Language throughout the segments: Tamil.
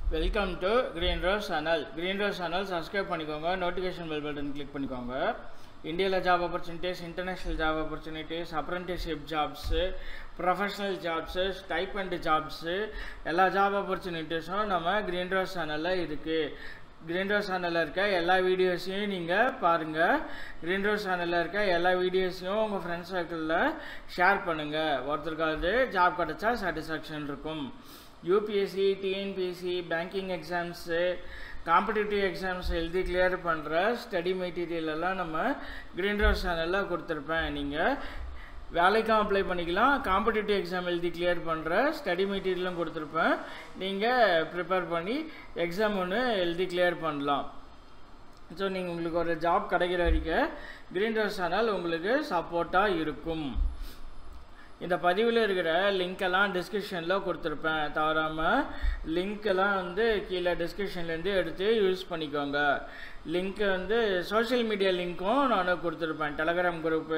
welcome to green rose channel green rose channel subscribe பண்ணிக்கோங்க நோட்டிஃபிகேஷன் பெல் பட்டன் கிளிக் பண்ணிக்கோங்க இந்தியாவில் job opportunities international job opportunities apprenticeship jobs professional jobs stipend jobs எல்லா ஜாப் ஆப்பர்ச்சுனிட்டிஸும் நம்ம கிரீன் ரோஸ் சேனலில் இருக்குது கிரீன் ரோஸ் சேனலில் இருக்க எல்லா வீடியோஸையும் நீங்கள் பாருங்கள் கிரீன் ரோஸ் சேனலில் இருக்க எல்லா வீடியோஸையும் உங்கள் ஃப்ரெண்ட்ஸ் சர்க்கிளில் ஷேர் பண்ணுங்கள் ஒருத்தருக்காவது ஜாப் கிடச்சா சாட்டிஸ்ஃபேக்ஷன் இருக்கும் UPSC TNPSC banking exams competitive exams எழுதி கிளியர் பண்ணுற ஸ்டடி மெட்டீரியல் எல்லாம் நம்ம கிரீன் ரோஸ் சேனலில் கொடுத்துருப்பேன் நீங்கள் வேலைக்கும் அப்ளை பண்ணிக்கலாம் காம்படிட்டிவ் எக்ஸாம் எழுதி கிளியர் பண்ணுற ஸ்டடி மெட்டீரியலும் கொடுத்துருப்பேன் நீங்கள் ப்ரிப்பேர் பண்ணி எக்ஸாம் ஒன்று எழுதி கிளியர் பண்ணலாம் ஸோ நீங்கள் உங்களுக்கு ஒரு ஜாப் கிடைக்கிற வரைக்கும் கிரீன் ரோஸ் சேனல் உங்களுக்கு சப்போர்ட்டாக இருக்கும் இந்த பதிவில் இருக்கிற லிங்க்கெல்லாம் டிஸ்கிரிப்ஷனில் கொடுத்துருப்பேன் தவறாமல் லிங்க்கெல்லாம் வந்து கீழே டிஸ்கிரிப்ஷன்லேருந்து எடுத்து யூஸ் பண்ணிக்கோங்க லிங்க்கு வந்து சோஷியல் மீடியா லிங்க்கும் நான் கொடுத்துருப்பேன் Telegram group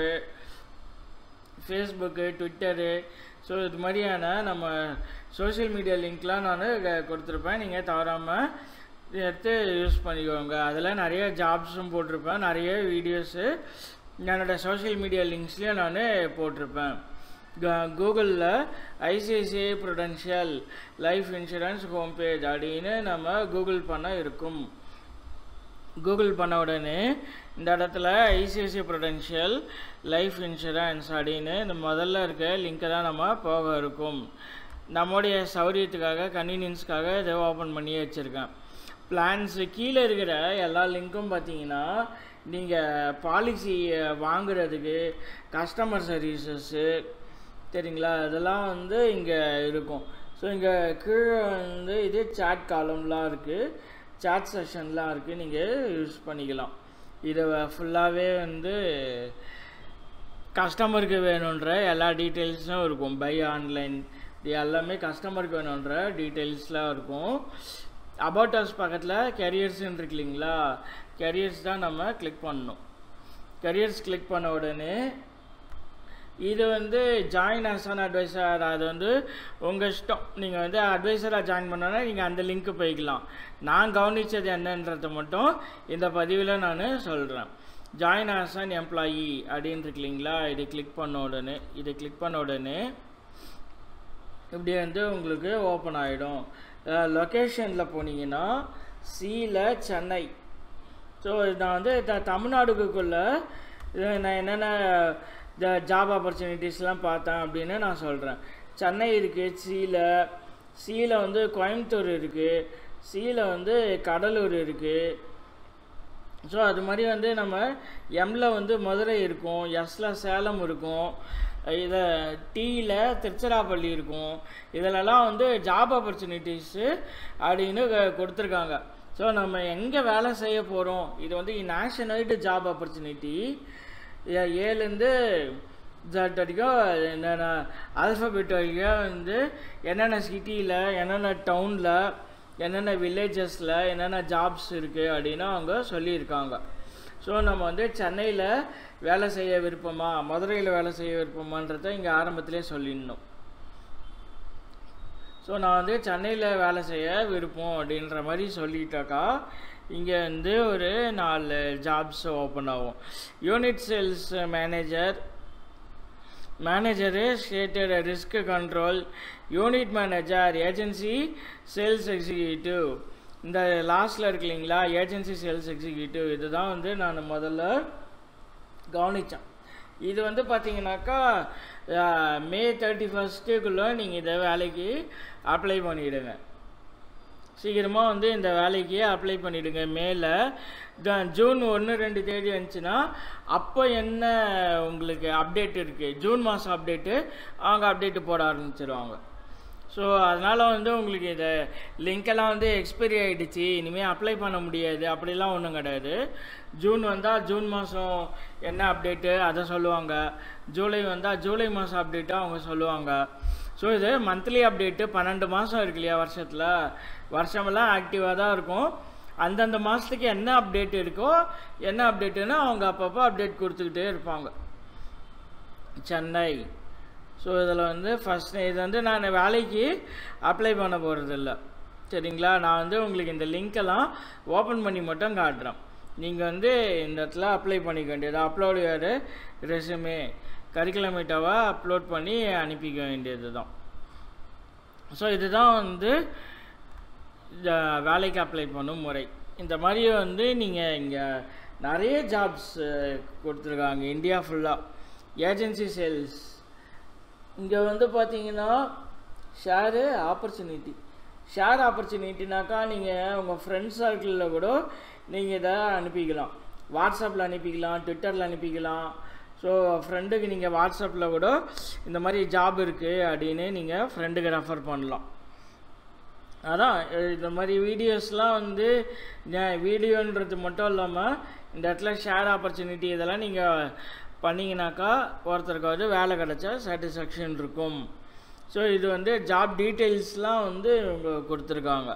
Facebook Twitter so இது மாதிரியான நம்ம சோஷியல் மீடியா லிங்க்லாம் நான் கொடுத்துருப்பேன் நீங்கள் தவறாமல் எடுத்து யூஸ் பண்ணிக்கோங்க அதில் நிறைய ஜாப்ஸும் போட்டிருப்பேன் நிறைய வீடியோஸு என்னோடய சோஷியல் மீடியா லிங்க்ஸ்லேயும் நான் போட்டிருப்பேன் கூகுளில் ICICI Prudential life insurance home page அப்படின்னு நம்ம கூகுள் பண்ண இருக்கும் கூகுள் பண்ண உடனே இந்த இடத்துல ஐசிஐசிஐ ப்ரொடென்ஷியல் லைஃப் இன்சூரன்ஸ் அப்படின்னு இந்த முதல்ல இருக்க லிங்க்கை தான் நம்ம போக இருக்கும் நம்முடைய சௌரியத்துக்காக கன்வீனியன்ஸ்க்காக இதை ஓப்பன் பண்ணி வச்சுருக்கேன் பிளான்ஸு கீழே இருக்கிற எல்லா லிங்க்கும் பார்த்தீங்கன்னா நீங்கள் பாலிசி வாங்குறதுக்கு கஸ்டமர் சர்வீசஸ்ஸு சரிங்களா அதெல்லாம் வந்து இங்கே இருக்கும் ஸோ இங்கே கீழே வந்து இது சாட் காலம்லாம் இருக்குது சாட் செஷன்லாம் இருக்குது நீங்கள் யூஸ் பண்ணிக்கலாம் இதை ஃபுல்லாகவே வந்து கஸ்டமருக்கு வேணுன்ற எல்லா டீட்டெயில்ஸும் இருக்கும் பை ஆன்லைன் இது எல்லாமே கஸ்டமருக்கு வேணுன்ற டீட்டெயில்ஸ்லாம் இருக்கும் அபவுட் அஸ் பக்கத்தில் கெரியர்ஸ்ன்னு இருக்கு இல்லைங்களா கெரியர்ஸ் தான் நம்ம கிளிக் பண்ணணும் கெரியர்ஸ் கிளிக் பண்ண உடனே இது வந்து ஜாயின் அஸ் அன் அட்வைசர் அது வந்து உங்கள் இஷ்டம் நீங்கள் வந்து அட்வைசராக ஜாயின் பண்ணோன்னா நீங்கள் அந்த லிங்க்கு போய்க்கலாம் நான் கவனித்தது என்னன்றதை மட்டும் இந்த பதிவில் நான் சொல்கிறேன் ஜாயின் ஆஸ் அன் எம்ப்ளாயி அப்படின்னு இருக்கு இல்லைங்களா இது கிளிக் பண்ண உடனே இதை கிளிக் பண்ண உடனே இப்படி வந்து உங்களுக்கு ஓப்பன் ஆகிடும் லொக்கேஷனில் போனீங்கன்னா சியில் சென்னை ஸோ நான் வந்து த தமிழ்நாடுக்குள்ளே நான் என்னென்ன இந்த ஜாப் ஆப்பர்ச்சுனிட்டிஸ்லாம் பார்த்தேன் அப்படின்னு நான் சொல்கிறேன் சென்னை இருக்குது சீல சீல வந்து கோயம்புத்தூர் இருக்குது சீல வந்து கடலூர் இருக்குது ஸோ அது மாதிரி வந்து நம்ம எம்மில் வந்து மதுரை இருக்கும் எஸ்ஸில் சேலம் இருக்கும் இதை டீயில் திருச்சிராப்பள்ளி இருக்கும் இதிலெல்லாம் வந்து ஜாப் ஆப்பர்ச்சுனிட்டிஸு அப்படின்னு கொடுத்துருக்காங்க ஸோ நம்ம எங்கே வேலை செய்ய போகிறோம் இது வந்து நேஷனல் ஜாப் ஆப்பர்ச்சுனிட்டி ஏலேருந்து ஜட் வரைக்கும் என்னென்ன ஆல்ஃபபெட் வரைக்கும் வந்து என்னென்ன சிட்டியில் என்னென்ன டவுனில் என்னென்ன வில்லேஜஸில் என்னென்ன ஜாப்ஸ் இருக்குது அப்படின்னு அவங்க சொல்லியிருக்காங்க ஸோ நம்ம வந்து சென்னையில் வேலை செய்ய விருப்பமா மதுரையில் வேலை செய்ய விருப்பமான்றதை இங்கே ஆரம்பத்திலே சொல்லிடணும் ஸோ நான் வந்து சென்னையில் வேலை செய்ய விருப்பம் அப்படின்ற மாதிரி சொல்லிட்டாக்கா இங்கே வந்து ஒரு நாலு ஜாப்ஸ் ஓப்பன் ஆகும் unit sales manager manager stated risk control unit manager agency sales executive இந்த லாஸ்ட்டில் இருக்கு இல்லைங்களா ஏஜென்சி சேல்ஸ் எக்ஸிக்யூட்டிவ் இதுதான் வந்து நான் முதல்ல கவனித்தேன் இது வந்து பார்த்தீங்கன்னாக்கா மே தேர்ட்டி ஃபஸ்ட்டுக்குள்ளே நீங்கள் இதை வேலைக்கு அப்ளை பண்ணிவிடுங்க சீக்கிரமாக வந்து இந்த வேலைக்கு அப்ளை பண்ணிவிடுங்க மேலே ஜூன் ஒன்று ரெண்டு தேதி வந்துச்சுன்னா அப்போ என்ன உங்களுக்கு அப்டேட் இருக்குது ஜூன் மாதம் அப்டேட்டு அவங்க அப்டேட்டு போட ஆரம்பிச்சிருவாங்க ஸோ அதனால் வந்து உங்களுக்கு இதை லிங்க்கெல்லாம் வந்து எக்ஸ்பைரி ஆகிடுச்சு இனிமேல் அப்ளை பண்ண முடியாது அப்படிலாம் ஒன்றும் கிடையாது ஜூன் வந்தால் ஜூன் மாதம் என்ன அப்டேட்டு அதை சொல்லுவாங்க ஜூலை வந்தால் ஜூலை மாதம் அப்டேட்டு அவங்க சொல்லுவாங்க ஸோ இது மந்த்லி அப்டேட்டு பன்னெண்டு மாதம் இருக்கு இல்லையா வருஷத்தில் வருஷமெல்லாம் ஆக்டிவாக தான் இருக்கும் அந்தந்த மாதத்துக்கு என்ன அப்டேட் இருக்கோ என்ன அப்டேட்டுன்னு அவங்க அப்பப்போ அப்டேட் கொடுத்துக்கிட்டே இருப்பாங்க சென்னை ஸோ இதில் வந்து ஃபஸ்ட் இது வந்து நான் வேலைக்கு அப்ளை பண்ண போகிறதில்ல சரிங்களா நான் வந்து உங்களுக்கு இந்த லிங்க்கெல்லாம் ஓப்பன் பண்ணி மட்டும் காட்டுறேன் நீங்கள் வந்து இந்த இடத்துல அப்ளை பண்ணிக்க வேண்டியது அப்லோடு யார் ரெசுமே கரிக்குலமேட்டாவை அப்லோட் பண்ணி அனுப்பிக்க வேண்டியது தான் ஸோ இதுதான் வந்து இந்த வேலைக்கு அப்ளை பண்ணும் முறை இந்த மாதிரி வந்து நீங்கள் இங்கே நிறைய ஜாப்ஸ் கொடுத்துருக்காங்க இந்தியா ஃபுல்லாக ஏஜென்சி சேல்ஸ் இங்கே வந்து பார்த்தீங்கன்னா ஷேரு ஆப்பர்ச்சுனிட்டி ஷேர் ஆப்பர்ச்சுனிட்டினாக்கா நீங்கள் உங்கள் ஃப்ரெண்ட்ஸ் சர்க்கிளில் கூட நீங்கள் இதை அனுப்பிக்கலாம் வாட்ஸ்அப்பில் அனுப்பிக்கலாம் ட்விட்டரில் அனுப்பிக்கலாம் ஸோ ஃப்ரெண்டுக்கு நீங்கள் வாட்ஸ்அப்பில் கூட இந்த மாதிரி ஜாப் இருக்குது அப்படின்னு நீங்கள் ஃப்ரெண்டுக்கு ரெஃபர் பண்ணலாம் அதான் இந்த மாதிரி வீடியோஸ்லாம் வந்து வீடியோன்றது மட்டும் இல்லாமல் இந்த இடத்துல ஷேர் ஆப்பர்ச்சுனிட்டி இதெல்லாம் நீங்கள் பண்ணிங்கனாக்கா ஒருத்தருக்காவது வேலை கிடச்சா சாட்டிஸ்ஃபேக்ஷன் இருக்கும் ஸோ இது வந்து ஜாப் டீட்டெயில்ஸ்லாம் வந்து இவங்க கொடுத்துருக்காங்க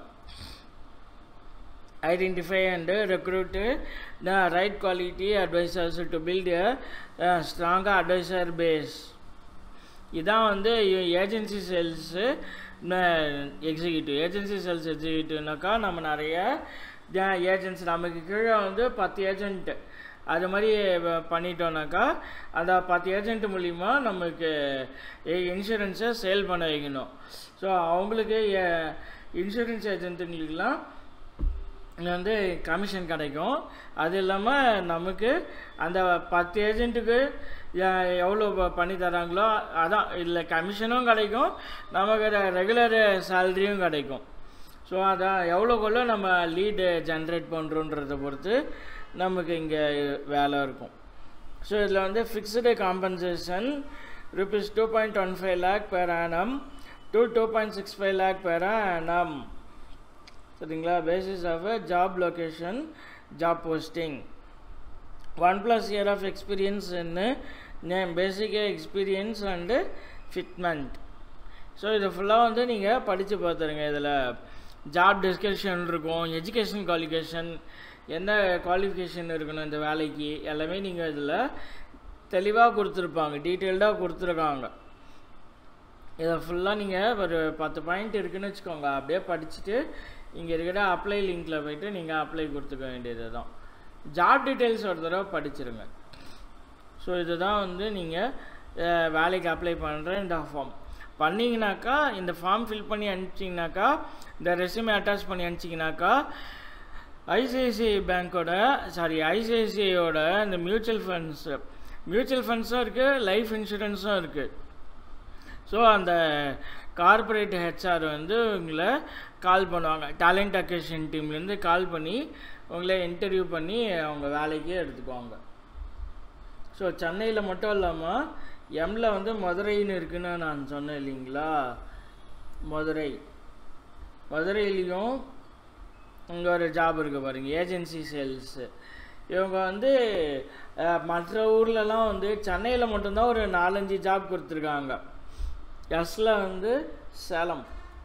identify and recruit the right quality advisors to build a strong advisor base இதான் வந்து agency sales executive agency sales எக்ஸிக்யூட்டிவ்னாக்கா நம்ம நிறைய ஏஜென்சி நமக்கு கீழே வந்து பத்து ஏஜென்ட் அது மாதிரி பண்ணிட்டோம்னாக்கா அந்த பத்து ஏஜென்ட் மூலிமா நமக்கு இன்சூரன்ஸை சேல் பண்ண வைக்கணும் ஸோ அவங்களுக்கு இன்சூரன்ஸ் ஏஜென்ட்டுங்களுக்கெல்லாம் வந்து கமிஷன் கிடைக்கும் அது இல்லாமல் நமக்கு அந்த பத்து ஏஜென்ட்டுக்கு எவ்வளோ பண்ணி தராங்களோ அதான் இதில் கமிஷனும் கிடைக்கும் நமக்கு ரெகுலர் சேலரியும் கிடைக்கும் ஸோ அதான் எவ்வளோக்குள்ள நம்ம லீடு ஜென்ரேட் பண்ணுறோன்றதை பொறுத்து நமக்கு இங்கே வேலை இருக்கும் ஸோ இதில் வந்து fixed compensation rupees two point one five lakh per annum two two point six five lakh per annum சரிங்களா basis of job location job posting one plus year of experience என்ன name basic experience and fitment so இது ஃபுல்லாக வந்து நீங்கள் படித்து பார்த்துருங்க இதில் ஜாப் டிஸ்கிரிப்ஷன் இருக்கும் எஜுகேஷன் குவாலிஃபிகேஷன் என்ன குவாலிஃபிகேஷன் இருக்கணும் இந்த வேலைக்கு எல்லாமே நீங்கள் இதில் தெளிவாக கொடுத்துருப்பாங்க டீட்டெயில்டாக கொடுத்துருக்காங்க இதை ஃபுல்லாக நீங்கள் ஒரு பத்து பாயிண்ட் இருக்குன்னு வச்சுக்கோங்க அப்படியே படிச்சுட்டு இங்கே இருக்கிற அப்ளை லிங்க்கில் போயிட்டு நீங்கள் அப்ளை கொடுத்துக்க வேண்டியது தான் ஜாப் டீட்டெயில்ஸ் ஒரு தடவை படிச்சிருங்க ஸோ இதுதான் வந்து நீங்கள் வேலைக்கு அப்ளை பண்ணுற இந்த ஃபார்ம் பண்ணிங்கனாக்கா இந்த ஃபார்ம் ஃபில் பண்ணி அனுப்பிச்சிங்கனாக்கா இந்த ரெசியூமே அட்டாச் பண்ணி அனுப்பிச்சிங்கனாக்கா ஐசிஐசிஐ பேங்க்கோட சாரி ஐசிஐசிஐயோட இந்த மியூச்சுவல் ஃபண்ட்ஸ் மியூச்சுவல் ஃபண்ட்ஸும் இருக்குது லைஃப் இன்சூரன்ஸும் இருக்குது ஸோ அந்த கார்பரேட் ஹெச்ஆர் வந்து உங்களை கால் பண்ணுவாங்க டேலண்ட் அக்வேஷன் டீம்லேருந்து கால் பண்ணி உங்களை இன்டர்வியூ பண்ணி அவங்க வேலைக்கே எடுத்துக்குவாங்க ஸோ சென்னையில் மட்டும் இல்லாமல் எம்மில் வந்து மதுரைன்னு இருக்குன்னு நான் சொன்னேன் இல்லைங்களா மதுரை மதுரையிலையும் இங்கே ஒரு ஜாப் இருக்குது பாருங்கள் ஏஜென்சி சேல்ஸு இவங்க வந்து மற்ற ஊர்லலாம் வந்து சென்னையில் மட்டும்தான் ஒரு நாலஞ்சு ஜாப் கொடுத்துருக்காங்க எஸ்ல வந்து சேலம்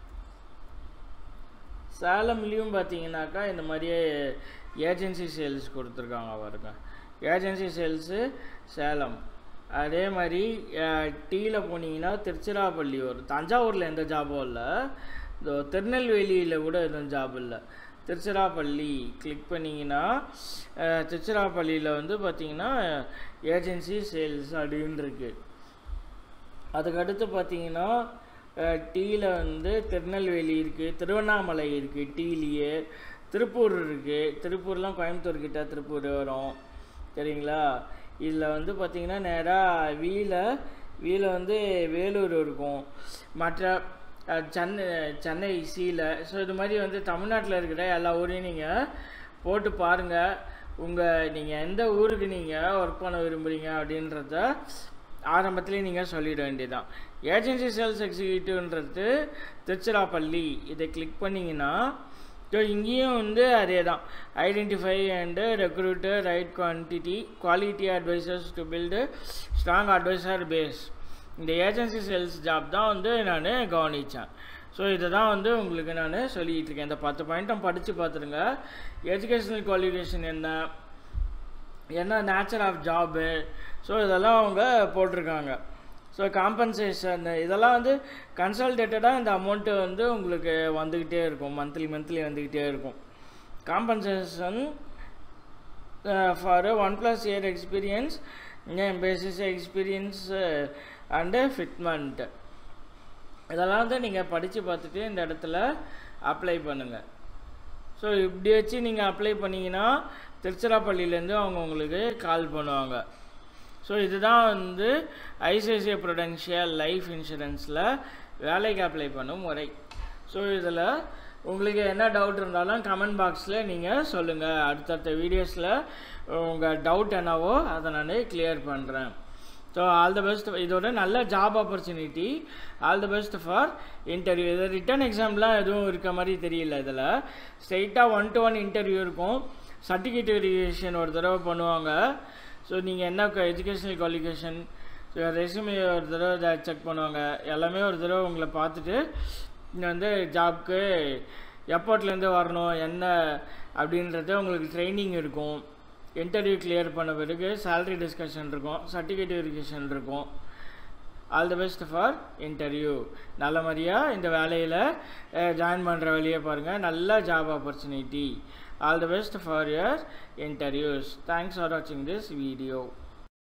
சேலம்லேயும் பார்த்தீங்கன்னாக்கா இந்த மாதிரியே ஏஜென்சி சேல்ஸ் கொடுத்துருக்காங்க பாருங்க ஏஜென்சி சேல்ஸு சேலம் அதே மாதிரி டீயில் போனீங்கன்னா திருச்சிராப்பள்ளி வரும் தஞ்சாவூரில் எந்த ஜாபும் இல்லை இந்த திருநெல்வேலியில் கூட எதுவும் ஜாப் இல்லை திருச்சிராப்பள்ளி கிளிக் பண்ணிங்கன்னா திருச்சிராப்பள்ளியில் வந்து பார்த்தீங்கன்னா ஏஜென்சி சேல்ஸ் அப்படின்னு இருக்கு அதுக்கடுத்து பார்த்தீங்கன்னா டீயில் வந்து திருநெல்வேலி இருக்குது திருவண்ணாமலை இருக்குது டீலியே திருப்பூர் இருக்குது திருப்பூர்லாம் கோயம்புத்தூர் கிட்ட திருப்பூர் வரும் சரிங்களா இதில் வந்து பார்த்திங்கன்னா நேராக வீல வீல வந்து வேலூர் இருக்கும் மற்ற சென்னை சென்னை சீல ஸோ இது மாதிரி வந்து தமிழ்நாட்டில் இருக்கிற எல்லா ஊரையும் நீங்கள் போட்டு பாருங்கள் உங்கள் நீங்கள் எந்த ஊருக்கு நீங்கள் ஒர்க் பண்ண விரும்புகிறீங்க அப்படின்றத ஆரம்பத்துலேயே நீங்கள் சொல்லிட வேண்டியதான் ஏஜென்சி சேல்ஸ் எக்ஸிக்யூட்டிவ்ன்றது திருச்சிராப்பள்ளி இதை கிளிக் பண்ணிங்கன்னா ஸோ இங்கேயும் வந்து அதே தான் identify and recruiter right quantity quality advisors to build strong advisor base இந்த ஏஜென்சி சேல்ஸ் ஜாப் தான் வந்து நான் கவனித்தேன் ஸோ இதை தான் வந்து உங்களுக்கு நான் சொல்லிகிட்டு இருக்கேன் இந்த பத்து பாயிண்ட்டும் படித்து பார்த்துருங்க எஜுகேஷனல் குவாலிஃபிகேஷன் என்ன என்ன நேச்சர் ஆஃப் ஜாபு ஸோ இதெல்லாம் அவங்க போட்டிருக்காங்க ஸோ காம்பன்சேஷன் இதெல்லாம் வந்து கன்சல்டேட்டடாக இந்த அமௌண்ட்டு வந்து உங்களுக்கு வந்துக்கிட்டே இருக்கும் மந்த்லி மந்த்லி வந்துக்கிட்டே இருக்கும் compensation for one plus year experience basis experience and fitment இதெல்லாம் வந்து நீங்கள் படித்து பார்த்துட்டு இந்த இடத்துல அப்ளை பண்ணுங்கள் ஸோ இப்படி வச்சு நீங்கள் அப்ளை பண்ணிங்கன்னா திருச்சிராப்பள்ளியிலேருந்து அவங்க உங்களுக்கு கால் பண்ணுவாங்க ஸோ இதுதான் வந்து ஐசிஐசிஐ ப்ரொடென்ஷியல் லைஃப் இன்சூரன்ஸில் வேலைக்கு அப்ளை பண்ணும் முறை ஸோ இதில் உங்களுக்கு என்ன டவுட் இருந்தாலும் கமெண்ட் பாக்ஸில் நீங்கள் சொல்லுங்கள் அடுத்தடுத்த வீடியோஸில் உங்கள் டவுட் என்னவோ அதை நான் கிளியர் பண்ணுறேன் ஸோ ஆல் த பெஸ்ட் இதோட நல்ல job opportunity all the best for interview இது ரிட்டன் எக்ஸாம்லாம் எதுவும் இருக்க மாதிரி தெரியல இதில் ஸ்ட்ரைட்டாக ஒன் டு ஒன் இன்டர்வியூ இருக்கும் சர்டிஃபிகேட் வெரிஃபிகேஷன் ஒரு தடவை பண்ணுவாங்க ஸோ நீங்கள் என்ன எஜுகேஷனல் குவாலிஃபிகேஷன் ரெஸ்யூமே ஒரு தடவை செக் பண்ணுவாங்க எல்லாமே ஒரு தடவை உங்களை பார்த்துட்டு நீங்கள் வந்து ஜாப்க்கு எப்போட்லேருந்து வரணும் என்ன அப்படின்றது உங்களுக்கு ட்ரைனிங் இருக்கும் இன்டர்வியூ கிளியர் பண்ண பிறகு சேலரி டிஸ்கஷன் இருக்கும் சர்டிஃபிகேட் வெரிஃபிகேஷன் இருக்கும் all the best for interview நல்ல மாதிரியாக இந்த வேலையில் ஜாயின் பண்ணுற வழியை பாருங்கள் நல்ல job opportunity all the best for your interviews thanks for வாட்சிங் திஸ் வீடியோ